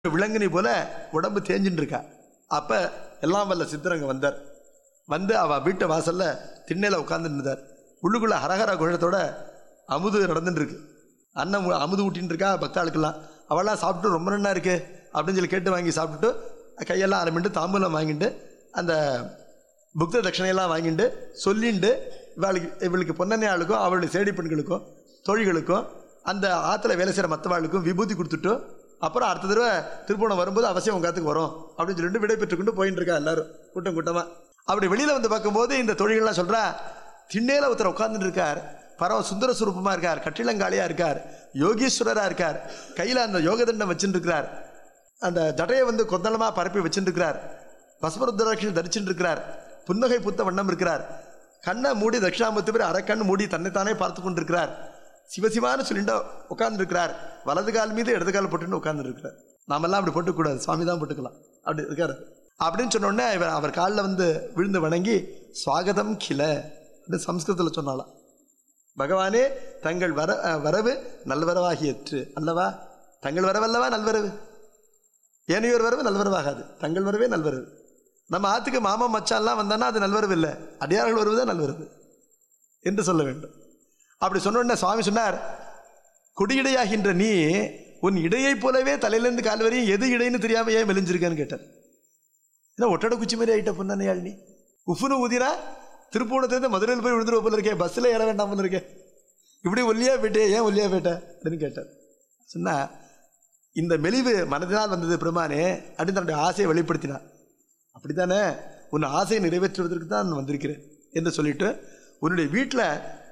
விலங்கினி போல உடம்பு தேஞ்சுட்டு இருக்கா அப்ப எல்லாம் வல்ல சித்தரங்க வந்தார் வந்து அவ வீட்டு வாசல்ல திண்ணையில உட்கார்ந்துட்டு இருந்தார் உள்ளுக்குள்ள ஹரஹர குழத்தோட அமுது நடந்துட்டு இருக்கு அண்ணன் மு- அமுது ஊட்டின்னு இருக்கா பக்தாளுக்கெல்லாம் அவெல்லாம் சாப்பிட்டு ரொம்ப நன்னா இருக்கு அப்படின்னு சொல்லி கேட்டு வாங்கி சாப்பிட்டுட்டு கையெல்லாம் ஆரம்பிட்டு தாம்பூலம் வாங்கிட்டு அந்த புக்த தட்சணையெல்லாம் வாங்கிட்டு சொல்லிண்டு இவளுக்கு இவளுக்கு பொன்னண்ணே ஆளுக்கும் அவளுடைய சேடி பெண்களுக்கும் தோழிகளுக்கும் அந்த ஆற்றுல வேலை செய்கிற மற்றவாளுக்கும் விபூதி கொடுத்துட்டு அப்புறம் அடுத்த தடவை திருப்பணம் வரும்போது அவசியம் உங்க காத்துக்கு வரும் அப்படின்னு சொல்லிட்டு விடை பெற்றுக்கொண்டு போயின்னு இருக்கா எல்லாரும் கூட்டம் கூட்டமா அப்படி வெளியில வந்து பார்க்கும்போது இந்த தொழில்கள்லாம் சொல்றா திண்ணையில ஒருத்தர் உட்கார்ந்துட்டு இருக்கார் பரவ சுந்தர சுரூபமா இருக்கார் கட்டிலங்காளியா இருக்கார் யோகீஸ்வரரா இருக்கார் கையில அந்த யோக தண்டம் வச்சுட்டு இருக்கிறார் அந்த ஜடையை வந்து கொந்தளமா பரப்பி வச்சுட்டு இருக்கிறார் பஸ்மருத்ராட்சி தரிச்சுட்டு இருக்கிறார் புன்னகை புத்த வண்ணம் இருக்கிறார் கண்ணை மூடி தட்சிணாமூர்த்தி பேர் அரைக்கண் மூடி தன்னைத்தானே பார்த்து கொண்டிருக்கிறார் சிவசிவான்னு சொல்லிட்டு உட்கார்ந்துருக்கிறார் வலது கால் மீது இடது கால் போட்டுன்னு உட்கார்ந்துருக்கிறார் நாமெல்லாம் அப்படி போட்டுக்கூடாது சுவாமி தான் போட்டுக்கலாம் அப்படி இருக்காரு அப்படின்னு சொன்ன உடனே இவர் அவர் காலில் வந்து விழுந்து வணங்கி சுவாகதம் கில அப்படின்னு சம்ஸ்கிருதத்தில் சொன்னாலாம் பகவானே தங்கள் வர அஹ், வரவு நல்வரவாகியற்று அல்லவா தங்கள் வரவல்லவா நல்வரவு ஏனையோர் வரவு நல்வரவாகாது தங்கள் வரவே நல்வரவு நம்ம ஆத்துக்கு மாமா மச்சான்லாம் வந்தான்னா அது நல்வரவு இல்லை அடியார்கள் வருவது தான் நல்வரவு என்று சொல்ல வேண்டும் அப்படி சொன்ன உடனே சுவாமி சொன்னார் குடியிடையாகின்ற நீ உன் இடையைப் போலவே தலையிலேருந்து கால் வரையும் எது இடைன்னு தெரியாம ஏன் மெலிஞ்சிருக்கேன்னு கேட்டார் ஏன்னா ஒட்டடை குச்சி மாதிரி ஆயிட்ட பொண்ணனையாள் நீ உஃப்னு ஊதினா திருப்பூணத்துலேருந்து மதுரையில் போய் விழுந்துருவ போல இருக்கேன் பஸ்ஸில் ஏற வேண்டாம் போல இருக்கேன் இப்படி ஒல்லியா போயிட்டே ஏன் ஒல்லியா போயிட்ட அப்படின்னு கேட்டார் சொன்னா இந்த மெலிவு மனதினால் வந்தது பெருமானே அப்படின்னு தன்னுடைய ஆசையை வெளிப்படுத்தினார் அப்படித்தானே உன் ஆசையை நிறைவேற்றுவதற்கு தான் நான் வந்திருக்கிறேன் என்று சொல்லிட்டு உன்னுடைய வீட்டில்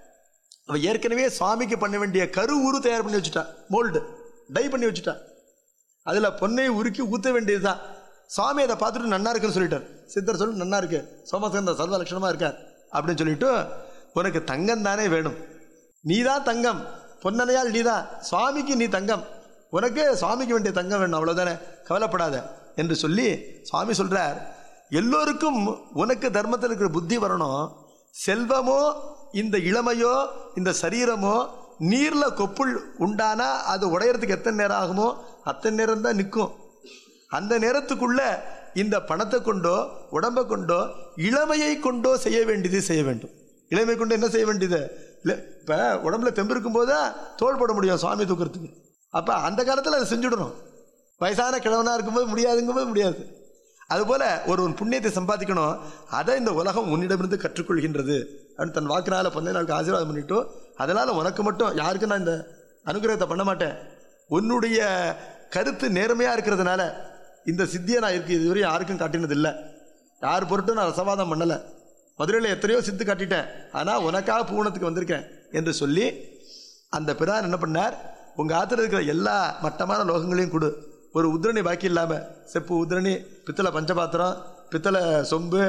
அவ ஏற்கனவே சுவாமிக்கு பண்ண வேண்டிய கரு ஊரு தயார் பண்ணி வச்சுட்டான் மோல்டு டை பண்ணி வச்சுட்டான் அதில் பொன்னை உருக்கி ஊற்ற வேண்டியதுதான் சுவாமி அதை பார்த்துட்டு நன்னா இருக்குன்னு சொல்லிட்டார் சித்தர் சொல்லி நன்னா இருக்கு சோமஸ்கந்த சர்வ லட்சணமாக இருக்கார் அப்படின்னு சொல்லிட்டு உனக்கு தங்கம் தானே வேணும் நீ தான் தங்கம் பொன்னனையால் நீ தான் சுவாமிக்கு நீ தங்கம் உனக்கு சுவாமிக்கு வேண்டிய தங்கம் வேணும் அவ்வளோதானே கவலைப்படாத என்று சொல்லி சுவாமி சொல்றார் எல்லோருக்கும் உனக்கு தர்மத்தில் இருக்கிற புத்தி வரணும் செல்வமோ இந்த இளமையோ இந்த சரீரமோ நீர்ல கொப்புள் உண்டானா அது உடையறதுக்கு எத்தனை நேரம் ஆகுமோ அத்தனை நேரம் தான் நிற்கும் அந்த நேரத்துக்குள்ள இந்த பணத்தை கொண்டோ உடம்பை கொண்டோ இளமையை கொண்டோ செய்ய வேண்டியது செய்ய வேண்டும் இளமை கொண்டு என்ன செய்ய வேண்டியது இல்லை இப்போ உடம்புல தெம்பு இருக்கும்போது தான் தோள் போட முடியும் சுவாமி தூக்கிறதுக்கு அப்போ அந்த காலத்தில் அதை செஞ்சுடணும் வயசான கிழவனா இருக்கும்போது முடியாதுங்கும்போது முடியாது அதுபோல ஒரு ஒரு புண்ணியத்தை சம்பாதிக்கணும் அதை இந்த உலகம் உன்னிடமிருந்து கற்றுக்கொள்கின்றது அப்படின்னு தன் வாக்குனால பொண்ணை நாளுக்கு ஆசீர்வாதம் பண்ணிட்டு அதனால உனக்கு மட்டும் யாருக்கும் நான் இந்த அனுகிரகத்தை பண்ண மாட்டேன் உன்னுடைய கருத்து நேர்மையா இருக்கிறதுனால இந்த சித்தியை நான் இருக்கு இதுவரை யாருக்கும் காட்டினது இல்லை யார் பொருட்டும் நான் ரசவாதம் பண்ணலை மதுரையில் எத்தனையோ சித்து காட்டிட்டேன் ஆனால் உனக்காக பூவனத்துக்கு வந்திருக்கேன் என்று சொல்லி அந்த பிரான் என்ன பண்ணார் உங்கள் ஆத்துல இருக்கிற எல்லா மட்டமான லோகங்களையும் கொடு ஒரு உதிரணி பாக்கி இல்லாமல் செப்பு உதிரணி பித்தளை பஞ்சபாத்திரம் பித்தளை சொம்பு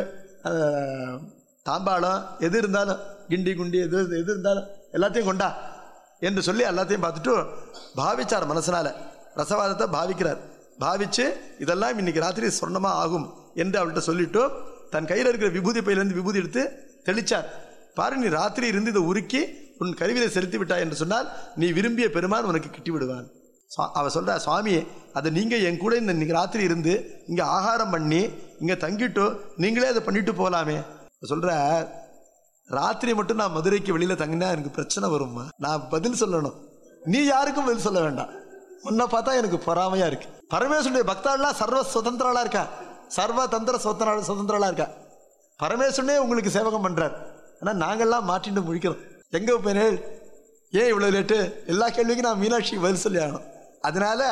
அஹ், தாம்பாளம் எது இருந்தாலும் கிண்டி குண்டி எது எது இருந்தாலும் எல்லாத்தையும் கொண்டா என்று சொல்லி எல்லாத்தையும் பார்த்துட்டு பாவிச்சார் மனசனால ரசவாதத்தை பாவிக்கிறார் பாவிச்சு இதெல்லாம் இன்னைக்கு ராத்திரி சொர்ணமா ஆகும் என்று அவள்கிட்ட சொல்லிட்டு தன் கையில் இருக்கிற விபூதி பையிலிருந்து விபூதி எடுத்து தெளிச்சார் பாரு நீ ராத்திரி இருந்து இதை உருக்கி உன் கருவிலை செலுத்தி விட்டாய் என்று சொன்னால் நீ விரும்பிய பெருமான் உனக்கு கிட்டி விடுவான் சுவா- அவ சொல்றா சுவாமி அதை நீங்க என் கூட இந்த இன்னைக்கு ராத்திரி இருந்து இங்க ஆகாரம் பண்ணி இங்க தங்கிட்டு நீங்களே அதை பண்ணிட்டு போகலாமே சொல்ற ராத்திரி மட்டும் நான் மதுரைக்கு வெளியில தங்கினா எனக்கு பிரச்சனை வரும்மா நான் பதில் சொல்லணும் நீ யாருக்கும் பதில் சொல்ல வேண்டாம் உன்னை பார்த்தா எனக்கு பொறாமையா இருக்கு பரமேஸ்வருடைய பக்தாள்லாம் சர்வ சுதந்திராளா இருக்கா சர்வ தந்திர சுதந்திர சுதந்திரலா இருக்கா பரமேஸ்வரனே உங்களுக்கு சேவகம் பண்றார் ஆனா நாங்கெல்லாம் மாட்டிட்டு முழிக்கிறோம் எங்க போனேன் ஏன் இவ்வளவு லேட்டு எல்லா கேள்விக்கும் நான் மீனாட்சி பதில் சொல்லி ஆகணும் அதனால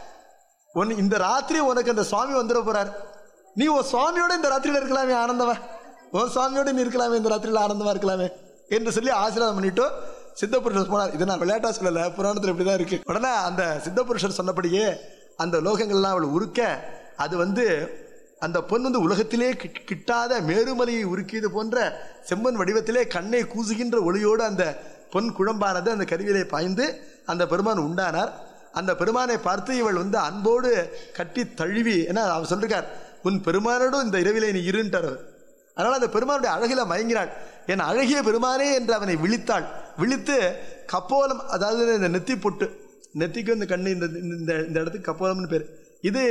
உன் இந்த ராத்திரி உனக்கு அந்த சுவாமி வந்துட போறார் நீ உன் சுவாமியோட இந்த ராத்திரியில இருக்கலாமே ஆனந்தமா உன் சுவாமியோட நீ இருக்கலாமே இந்த ராத்திரியில ஆனந்தமா இருக்கலாமே என்று சொல்லி ஆசீர்வாதம் பண்ணிட்டு சித்தபுருஷர் போனார் இதை நான் விளையாட்டா சொல்லல புராணத்தில் இப்படிதான் இருக்கு உடனே அந்த சித்தபுருஷர் சொன்னபடியே அந்த லோகங்கள்லாம் அவள் உருக்க அது வந்து அந்த பொன் வந்து உலகத்திலே கிட்- கிட்டாத மேருமலையை உருக்கியது போன்ற செம்மண் வடிவத்திலே கண்ணை கூசுகின்ற ஒளியோடு அந்த பொன் குழம்பானது அந்த கருவிலே பாய்ந்து அந்த பெருமான் உண்டானார் அந்த பெருமானை பார்த்து இவள் வந்து அன்போடு கட்டி தழுவி ஏன்னா அவர் சொல்லிருக்கார் உன் பெருமானோடும் இந்த இரவிலே நீ இருன்ட்டார் அவர் அதனால அந்த பெருமானுடைய அழகில மயங்கினாள் என் அழகிய பெருமானே என்று அவனை விழித்தாள் விழித்து கப்போலம் அதாவது இந்த நெத்தி பொட்டு நெத்திக்கு இந்த கண்ணு இந்த இந்த இந்த இடத்துக்கு கப்போலம்னு பேர் இது